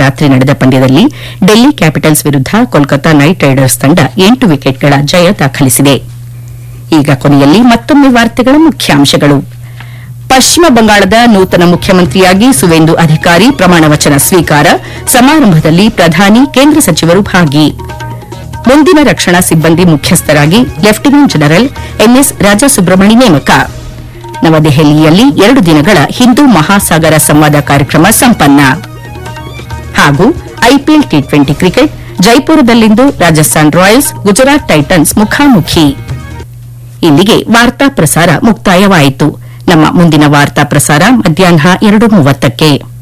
ರಾತ್ರಿ ನಡೆದ ಪಂದ್ಯದಲ್ಲಿ ಡೆಲ್ಲಿ ಕ್ಯಾಪಿಟಲ್ಸ್ ವಿರುದ್ಧ ಕೋಲ್ಕತಾ ನೈಟ್ ರೈಡರ್ಸ್ ತಂಡ ಎಂಟು ವಿಕೆಟ್ಗಳ ಜಯ ದಾಖಲಿಸಿದೆ ಈಗ ಕೊನೆಯಲ್ಲಿ ಮತ್ತೊಮ್ಮೆ ವಾರ್ತೆಗಳ ಮುಖ್ಯಾಂಶಗಳು ಪಶ್ಚಿಮ ಬಂಗಾಳದ ನೂತನ ಮುಖ್ಯಮಂತ್ರಿಯಾಗಿ ಸುವೇಂದು ಅಧಿಕಾರಿ ಪ್ರಮಾಣ ವಚನ ಸ್ವೀಕಾರ ಸಮಾರಂಭದಲ್ಲಿ ಪ್ರಧಾನಿ ಕೇಂದ್ರ ಸಚಿವರು ಭಾಗಿ ಮುಂದಿನ ರಕ್ಷಣಾ ಸಿಬ್ಬಂದಿ ಮುಖ್ಯಸ್ಥರಾಗಿ ಲೆಫ್ಟಿನೆಂಟ್ ಜನರಲ್ ಎಂಎಸ್ ರಾಜಸುಬ್ರಹ್ಮಣಿ ನೇಮಕ ನವದೆಹಲಿಯಲ್ಲಿ ಎರಡು ದಿನಗಳ ಹಿಂದೂ ಮಹಾಸಾಗರ ಸಂವಾದ ಕಾರ್ಯಕ್ರಮ ಸಂಪನ್ನ ಹಾಗೂ ಐಪಿಎಲ್ ಟಿ ಟ್ವೆಂಟಿ ಕ್ರಿಕೆಟ್ ಜೈಪುರದಲ್ಲಿಂದು ರಾಜಸ್ಥಾನ್ ರಾಯಲ್ಸ್ ಗುಜರಾತ್ ಟೈಟನ್ಸ್ ಮುಖಾಮುಖಿ ಇಲ್ಲಿಗೆ ವಾರ್ತಾ ಪ್ರಸಾರ ಮುಕ್ತಾಯವಾಯಿತು ನಮ್ಮ ಮುಂದಿನ ವಾರ್ತಾ ಪ್ರಸಾರ ಮಧ್ಯಾಹ್ನ ಎರಡು ಮೂವತ್ತಕ್ಕೆ